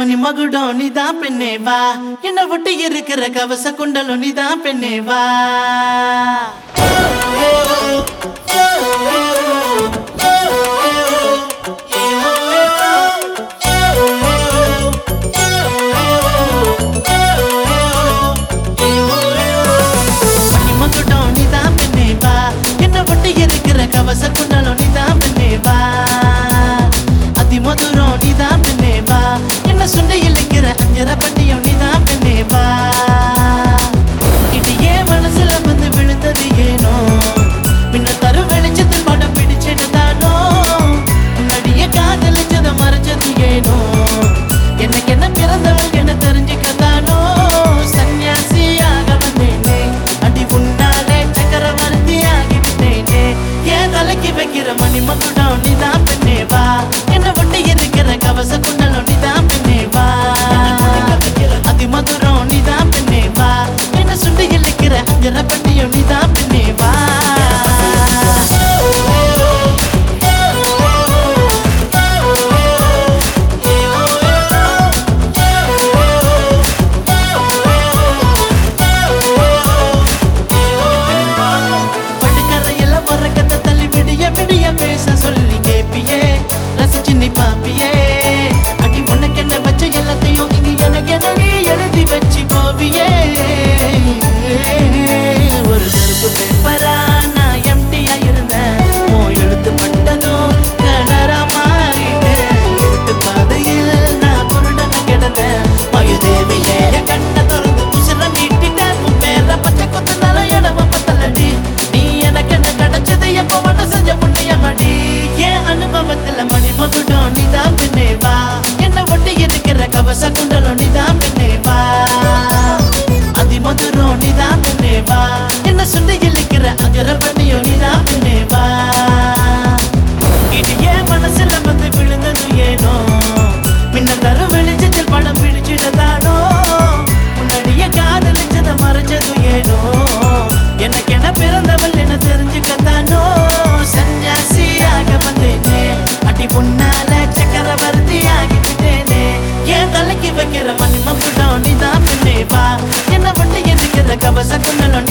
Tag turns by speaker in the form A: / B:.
A: மணி மகுடம் நீதான் பெண்ணே வா என்ன விட்டு இருக்கிற கவச குண்டலும் நீதான் பெண்ணே வா மணி மகுடம் நீதான் பெண்ணே வா என்ன விட்டு இருக்கிற கவச குண்டலும் நீதான் பெண்ணே வா அதி மதுரம் நீதான் பெண்ணே வா என்ன சுண்ட இழைக்கிற அஞ்சர பட்டியம் நீதான் பெண்ணே வா இது ஏன் மனசுல வந்து விழுந்தது ஏனோ பின்ன தரு வெளிச்சத்தில் படம் பிடிச்சது தானோ முன்னாடியே காதலிச்சத மறைச்சது ஏனோ எனக்கு என்ன பிறந்தவள் என்ன தெரிஞ்சுக்கத்தானோ சன்னியாசியாக வந்தேனே அடி உன்னாலே சக்கரவர்த்தி ஆகிவிட்டேனே ஏன் தலைக்கு வைக்கிற மணி மகுடம் நீதான் பெண்ணே வா என்ன விட்டு இருக்கிற கவச குண்டலம் நீதான் பெண்ணே வா அதி மதுரம் நீதான் பெண்ணே வா என்ன சுண்டி இழுக்கிற அஞ்சர பட்டியும் நீதான் பெண்ணே வா படுக்கறையில வரக்கத்தை தள்ளி விடிய விடிய பேச சொல்லி கேப்பியே ரசிச்சு நீ பாப்பியே அடி உனக்கு என்ன வச்ச எல்லாத்தையும் இங்க எனக்கு என்ன நீ எழுதி வச்சு போவியே ஒரு கருப்பு பேப்பரா நான் எம்டியா இருந்தேன் ஓ எழுத்து பட்டதும் கலரா மாறிட்டேன் எழுத்து பாதையில் நான் குருடன கிடந்தேன் மயுதேவியே என் கண்ணை திறந்து உசிர நீட்டிட்டேன் உன் பேர பச்சை கொத்தனால இடம பத்தலடி நீ எனக்கு என்ன கிடைச்சது எப்போ வட செஞ்ச புண்ணியமடி என் அனுபவத்துல மணி மகுடம் நீதான் பெண்ணே வா என்ன ஒட்டி இருக்கிற கவச குண்டலம் நீதான் பெண்ணே வா அதி மதுரம் நீதான் பெண்ணே வா என்ன சுண்டி இழுக்கிற அகர பண்ணியோ நீதான் பெண்ணே வா இது ஏன் மனசுல வந்து விழுந்தது ஏனோ முன்ன தரு வெளிச்சத்தில் படம் பிடிச்சிடதானோ முன்னாடியே காதலிச்சத மறைச்சது ஏனோ எனக்கு என்ன பிறந்தவள் என்ன தெரிஞ்சுக்கத்தானோ சன்னியாசியாக வந்தேனே அடி பொன்னால சக்கரவர்த்தி ஆகிவிட்டேனே என் தலைக்கு வைக்கிற மணி மகுடம் நீதான் பெண்ணே வா என்ன பண்ணி இருக்கிற கவச குண்டலம்